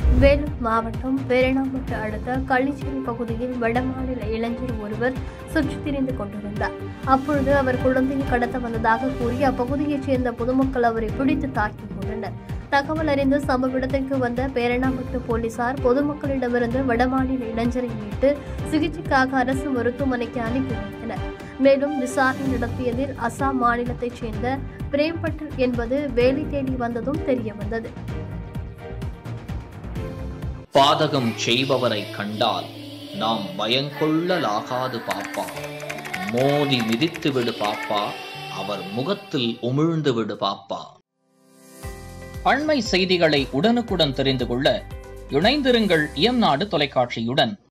வேலூர் மாவட்டம் பேரணாம்பட்டு அடுத்த களிச்சேரி பகுதியில் வடமாநில இளைஞர் ஒருவர் சுற்றித் திரிந்து கொண்டிருந்தார் அப்பொழுது அவர் குழந்தையை கடத்த வந்ததாக கூறி அப்பகுதியைச் சேர்ந்த பொதுமக்கள் அவரை பிடித்து தாக்கிக் கொண்டனர் தகவல் அறிந்து சம்பவ இடத்திற்கு வந்த பேரணாம்பட்டு போலீசார் பொதுமக்களிடமிருந்து வடமாநில இளைஞரை மீட்டு சிகிச்சைக்காக அரசு மருத்துவமனைக்கு அனுப்பி வைத்தனர் மேலும் விசாரணை நடத்தியதில் அசாம் மாநிலத்தைச் சேர்ந்த பிரேம் பட்டேல் என்பது வேலை தேடி வந்ததும் தெரியவந்தது பாதகம் செய்பவரை கண்டால் நாம் பயங்கொள்ளலாகாது பாப்பா மோதி மிதித்து விடு பாப்பா அவர் முகத்தில் உமிழ்ந்து விடு பாப்பா அண்மை செய்திகளை உடனுக்குடன் தெரிந்து கொள்ள இணைந்திருங்கள் இயம்நாடு தொலைக்காட்சியுடன்